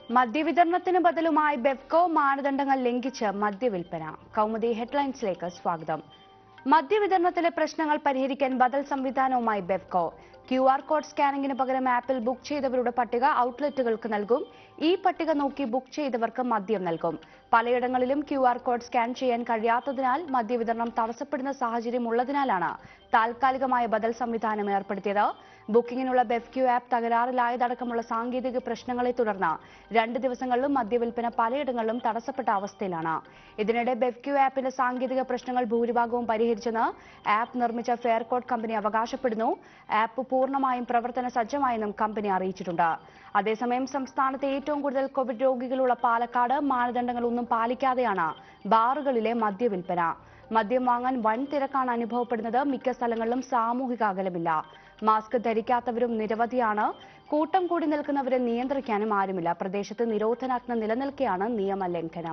മദ്യവിതരണത്തിന് ബദലുമായി ബെവ്കോ മാനദണ്ഡങ്ങൾ ലംഘിച്ച് മദ്യവിൽപ്പന കൗമുദി ഹെഡ്ലൈൻസിലേക്ക് സ്വാഗതം മദ്യവിതരണത്തിലെ പ്രശ്നങ്ങൾ പരിഹരിക്കാൻ ബദൽ സംവിധാനവുമായി ബെവ്കോ ക്യു ആർ കോഡ് സ്കാനിംഗിന് പകരം ആപ്പിൽ ബുക്ക് ചെയ്തവരുടെ പട്ടിക ഔട്ട്ലെറ്റുകൾക്ക് നൽകും ഈ പട്ടിക നോക്കി ബുക്ക് ചെയ്തവർക്ക് മദ്യം നൽകും പലയിടങ്ങളിലും ക്യു ആർ കോഡ് സ്കാൻ ചെയ്യാൻ കഴിയാത്തതിനാൽ മദ്യവിതരണം തടസ്സപ്പെടുന്ന സാഹചര്യം ഉള്ളതിനാലാണ് താൽക്കാലികമായ ബദൽ സംവിധാനം ഏർപ്പെടുത്തിയത് ബുക്കിംഗിനുള്ള ബെഫ്ക്യു ആപ്പ് തകരാറിലായതടക്കമുള്ള സാങ്കേതിക പ്രശ്നങ്ങളെ തുടർന്ന് രണ്ട് ദിവസങ്ങളിലും മദ്യവിൽപ്പന പലയിടങ്ങളിലും തടസ്സപ്പെട്ട അവസ്ഥയിലാണ് ഇതിനിടെ ബെഫ്ക്യു ആപ്പിന്റെ സാങ്കേതിക പ്രശ്നങ്ങൾ ഭൂരിഭാഗവും പരിഹരിച്ചെന്ന് ആപ്പ് നിർമ്മിച്ച ഫെയർകോഡ് കമ്പനി അവകാശപ്പെടുന്നു ആപ്പ് പൂർണ്ണമായും പ്രവർത്തന സജ്ജമായെന്നും കമ്പനി അറിയിച്ചിട്ടുണ്ട് അതേസമയം സംസ്ഥാനത്തെ ഏറ്റവും കൂടുതൽ കോവിഡ് രോഗികളുള്ള പാലക്കാട് മാനദണ്ഡങ്ങളൊന്നും പാലിക്കാതെയാണ് ബാറുകളിലെ മദ്യവിൽപ്പന മദ്യം വാങ്ങാൻ വൻ തിരക്കാണ് അനുഭവപ്പെടുന്നത് മിക്ക സ്ഥലങ്ങളിലും സാമൂഹിക അകലമില്ല മാസ്ക് ധരിക്കാത്തവരും നിരവധിയാണ് കൂട്ടം കൂടി നിൽക്കുന്നവരെ നിയന്ത്രിക്കാനും ആരുമില്ല പ്രദേശത്ത് നിരോധനാജ്ഞ നിലനിൽക്കെയാണ് നിയമലംഘനം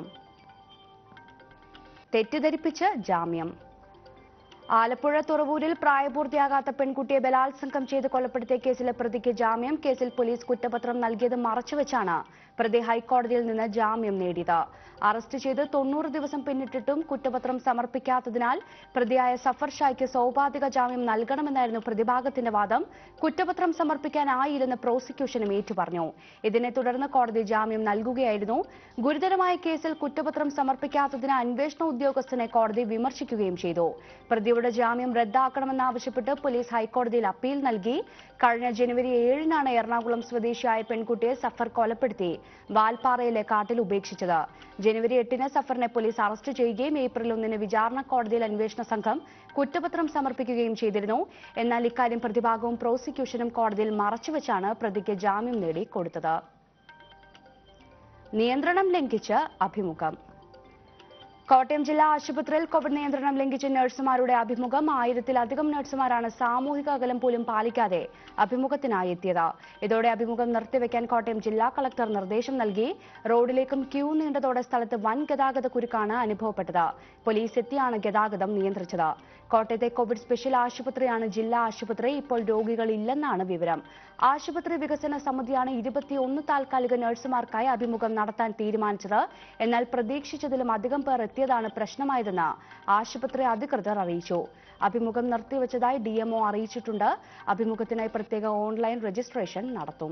തെറ്റിദ്ധരിപ്പിച്ച് ജാമ്യം ആലപ്പുഴ തുറവൂരിൽ പ്രായപൂർത്തിയാകാത്ത പെൺകുട്ടിയെ ബലാത്സംഗം ചെയ്ത് കൊലപ്പെടുത്തിയ കേസിലെ പ്രതിക്ക് ജാമ്യം കേസിൽ പോലീസ് കുറ്റപത്രം നൽകിയത് മറച്ചുവെച്ചാണ് പ്രതി ഹൈക്കോടതിയിൽ നിന്ന് ജാമ്യം നേടിയത് അറസ്റ്റ് ചെയ്ത് തൊണ്ണൂറ് ദിവസം പിന്നിട്ടിട്ടും കുറ്റപത്രം സമർപ്പിക്കാത്തതിനാൽ പ്രതിയായ സഫർ ഷായ്ക്ക് സൗപാധിക ജാമ്യം നൽകണമെന്നായിരുന്നു പ്രതിഭാഗത്തിന്റെ വാദം കുറ്റപത്രം സമർപ്പിക്കാനായില്ലെന്ന് പ്രോസിക്യൂഷനും ഏറ്റുപറഞ്ഞു ഇതിനെ തുടർന്ന് കോടതി ജാമ്യം നൽകുകയായിരുന്നു ഗുരുതരമായ കേസിൽ കുറ്റപത്രം സമർപ്പിക്കാത്തതിന് അന്വേഷണ ഉദ്യോഗസ്ഥനെ കോടതി വിമർശിക്കുകയും ചെയ്തു പ്രതിയുടെ ജാമ്യം റദ്ദാക്കണമെന്നാവശ്യപ്പെട്ട് പോലീസ് ഹൈക്കോടതിയിൽ അപ്പീൽ നൽകി കഴിഞ്ഞ ജനുവരി ഏഴിനാണ് എറണാകുളം സ്വദേശിയായ പെൺകുട്ടിയെ സഫർ കൊലപ്പെടുത്തി വാൽപ്പാറയിലെ കാട്ടിൽ ഉപേക്ഷിച്ചത് ജനുവരി എട്ടിന് സഫറിനെ പോലീസ് അറസ്റ്റ് ചെയ്യുകയും ഏപ്രിൽ ഒന്നിന് വിചാരണ കോടതിയിൽ അന്വേഷണ സംഘം കുറ്റപത്രം സമർപ്പിക്കുകയും ചെയ്തിരുന്നു എന്നാൽ ഇക്കാര്യം പ്രതിഭാഗവും പ്രോസിക്യൂഷനും കോടതിയിൽ മറച്ചുവെച്ചാണ് പ്രതിക്ക് ജാമ്യം നേടി കൊടുത്തത് നിയന്ത്രണം ലംഘിച്ച് അഭിമുഖം കോട്ടയം ജില്ലാ ആശുപത്രിയിൽ കോവിഡ് നിയന്ത്രണം ലംഘിച്ച് നഴ്സുമാരുടെ അഭിമുഖം ആയിരത്തിലധികം നഴ്സുമാരാണ് സാമൂഹിക അകലം പോലും പാലിക്കാതെ അഭിമുഖത്തിനായി എത്തിയത് ഇതോടെ അഭിമുഖം നിർത്തിവെക്കാൻ കോട്ടയം ജില്ലാ കളക്ടർ നിർദ്ദേശം നൽകി റോഡിലേക്കും ക്യൂ നീണ്ടതോടെ സ്ഥലത്ത് വൻ ഗതാഗത കുരുക്കാണ് അനുഭവപ്പെട്ടത് പോലീസ് എത്തിയാണ് ഗതാഗതം നിയന്ത്രിച്ചത് കോട്ടയത്തെ കോവിഡ് സ്പെഷ്യൽ ആശുപത്രിയാണ് ജില്ലാ ആശുപത്രി ഇപ്പോൾ രോഗികൾ ഇല്ലെന്നാണ് വിവരം ആശുപത്രി വികസന സമിതിയാണ് ഇരുപത്തിയൊന്ന് താൽക്കാലിക നഴ്സുമാർക്കായി അഭിമുഖം നടത്താൻ തീരുമാനിച്ചത് എന്നാൽ പ്രതീക്ഷിച്ചതിലും അധികം പേർ എത്തിയതാണ് പ്രശ്നമായതെന്ന് ആശുപത്രി അധികൃതർ അറിയിച്ചു അഭിമുഖം നിർത്തിവച്ചതായി ഡിഎംഒ അറിയിച്ചിട്ടുണ്ട് അഭിമുഖത്തിനായി പ്രത്യേക ഓൺലൈൻ രജിസ്ട്രേഷൻ നടത്തും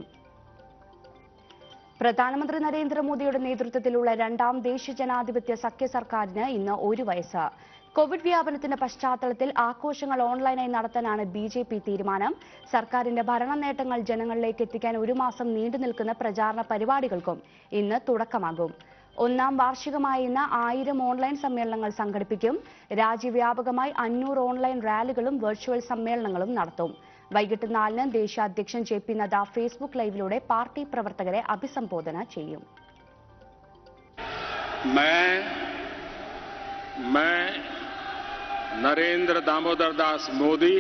പ്രധാനമന്ത്രി നരേന്ദ്രമോദിയുടെ നേതൃത്വത്തിലുള്ള രണ്ടാം ദേശീയ ജനാധിപത്യ സഖ്യ സർക്കാരിന് ഇന്ന് ഒരു വയസ്സ് കോവിഡ് വ്യാപനത്തിന്റെ പശ്ചാത്തലത്തിൽ ആഘോഷങ്ങൾ ഓൺലൈനായി നടത്താനാണ് ബി ജെ പി തീരുമാനം സർക്കാരിന്റെ ഭരണ നേട്ടങ്ങൾ ജനങ്ങളിലേക്ക് എത്തിക്കാൻ ഒരു മാസം നീണ്ടു നിൽക്കുന്ന പ്രചാരണ പരിപാടികൾക്കും ഇന്ന് തുടക്കമാകും ഒന്നാം വാർഷികമായ ഇന്ന് ആയിരം ഓൺലൈൻ സമ്മേളനങ്ങൾ സംഘടിപ്പിക്കും രാജ്യവ്യാപകമായി അഞ്ഞൂറ് ഓൺലൈൻ റാലികളും വെർച്വൽ സമ്മേളനങ്ങളും നടത്തും വൈകിട്ട് നാലിന് ദേശീയ അധ്യക്ഷൻ ജെ പി നദ്ദ ഫേസ്ബുക്ക് ലൈവിലൂടെ പാർട്ടി പ്രവർത്തകരെ അഭിസംബോധന ചെയ്യും मैं मैं नरेंद्र दामोदर दास मोदी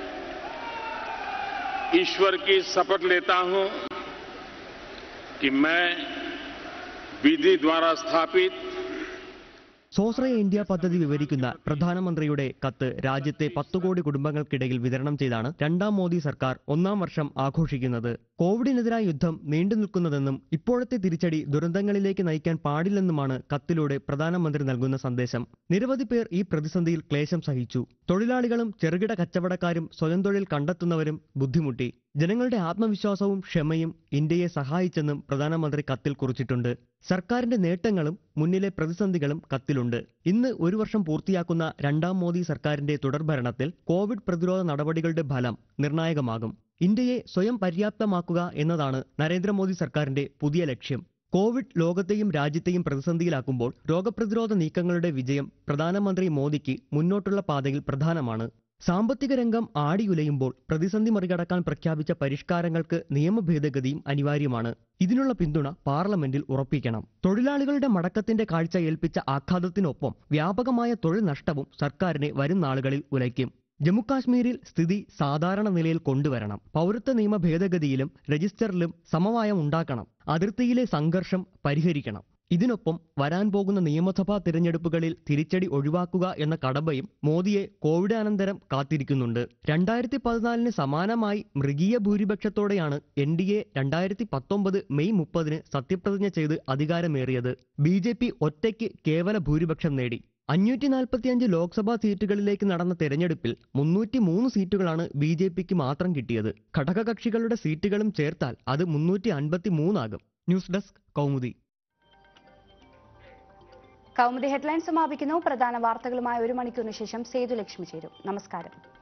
ईश्वर की शपथ लेता हूं कि मैं विधि द्वारा स्थापित സ്വാശ്രയ ഇന്ത്യ പദ്ധതി വിവരിക്കുന്ന പ്രധാനമന്ത്രിയുടെ കത്ത് രാജ്യത്തെ പത്തു കോടി കുടുംബങ്ങൾക്കിടയിൽ വിതരണം ചെയ്താണ് രണ്ടാം മോദി സർക്കാർ ഒന്നാം വർഷം ആഘോഷിക്കുന്നത് കോവിഡിനെതിരായ യുദ്ധം നീണ്ടു നിൽക്കുന്നതെന്നും ഇപ്പോഴത്തെ തിരിച്ചടി ദുരന്തങ്ങളിലേക്ക് നയിക്കാൻ പാടില്ലെന്നുമാണ് കത്തിലൂടെ പ്രധാനമന്ത്രി നൽകുന്ന സന്ദേശം നിരവധി പേർ ഈ പ്രതിസന്ധിയിൽ ക്ലേശം സഹിച്ചു തൊഴിലാളികളും ചെറുകിട കച്ചവടക്കാരും സ്വയം തൊഴിൽ കണ്ടെത്തുന്നവരും ബുദ്ധിമുട്ടി ജനങ്ങളുടെ ആത്മവിശ്വാസവും ക്ഷമയും ഇന്ത്യയെ സഹായിച്ചെന്നും പ്രധാനമന്ത്രി കത്തിൽ കുറിച്ചിട്ടുണ്ട് സർക്കാരിന്റെ നേട്ടങ്ങളും മുന്നിലെ പ്രതിസന്ധികളും കത്തിലുണ്ട് ഇന്ന് ഒരു വർഷം പൂർത്തിയാക്കുന്ന രണ്ടാം മോദി സർക്കാരിന്റെ തുടർഭരണത്തിൽ കോവിഡ് പ്രതിരോധ നടപടികളുടെ ഫലം നിർണായകമാകും ഇന്ത്യയെ സ്വയം പര്യാപ്തമാക്കുക എന്നതാണ് നരേന്ദ്രമോദി സർക്കാരിന്റെ പുതിയ ലക്ഷ്യം കോവിഡ് ലോകത്തെയും രാജ്യത്തെയും പ്രതിസന്ധിയിലാക്കുമ്പോൾ രോഗപ്രതിരോധ നീക്കങ്ങളുടെ വിജയം പ്രധാനമന്ത്രി മോദിക്ക് മുന്നോട്ടുള്ള പാതയിൽ പ്രധാനമാണ് സാമ്പത്തിക രംഗം ആടിയുലയുമ്പോൾ പ്രതിസന്ധി മറികടക്കാൻ പ്രഖ്യാപിച്ച പരിഷ്കാരങ്ങൾക്ക് നിയമ ഭേദഗതിയും അനിവാര്യമാണ് ഇതിനുള്ള പിന്തുണ പാർലമെന്റിൽ ഉറപ്പിക്കണം തൊഴിലാളികളുടെ മടക്കത്തിന്റെ കാഴ്ച ഏൽപ്പിച്ച ആഘാതത്തിനൊപ്പം വ്യാപകമായ തൊഴിൽ നഷ്ടവും സർക്കാരിനെ വരും നാളുകളിൽ ഉലയ്ക്കും ജമ്മുകാശ്മീരിൽ സ്ഥിതി സാധാരണ നിലയിൽ കൊണ്ടുവരണം പൗരത്വ നിയമ ഭേദഗതിയിലും രജിസ്റ്ററിലും സമവായം ഉണ്ടാക്കണം അതിർത്തിയിലെ സംഘർഷം പരിഹരിക്കണം ഇതിനൊപ്പം വരാൻ പോകുന്ന നിയമസഭാ തിരഞ്ഞെടുപ്പുകളിൽ തിരിച്ചടി ഒഴിവാക്കുക എന്ന കടമ്പയും മോദിയെ കോവിഡാനന്തരം കാത്തിരിക്കുന്നുണ്ട് രണ്ടായിരത്തി പതിനാലിന് സമാനമായി മൃഗീയ ഭൂരിപക്ഷത്തോടെയാണ് എൻ ഡി എ രണ്ടായിരത്തി പത്തൊമ്പത് മെയ് മുപ്പതിന് സത്യപ്രതിജ്ഞ ചെയ്ത് അധികാരമേറിയത് ബി ജെ പി ഒറ്റയ്ക്ക് കേവല ഭൂരിപക്ഷം നേടി അഞ്ഞൂറ്റി നാൽപ്പത്തിയഞ്ച് ലോക്സഭാ സീറ്റുകളിലേക്ക് നടന്ന തെരഞ്ഞെടുപ്പിൽ മുന്നൂറ്റി മൂന്ന് സീറ്റുകളാണ് ബി ജെ പിക്ക് മാത്രം കിട്ടിയത് ഘടകകക്ഷികളുടെ സീറ്റുകളും ചേർത്താൽ അത് മുന്നൂറ്റി അൻപത്തി മൂന്നാകും news desk Kaumudi Kaumudi headline സമാപിക്കുന്നു പ്രധാന വാർത്തകളുമായി ഒരു മണിക്കൂറിന് ശേഷം സേതു ലക്ഷ്മി ചേരും നമസ്കാരം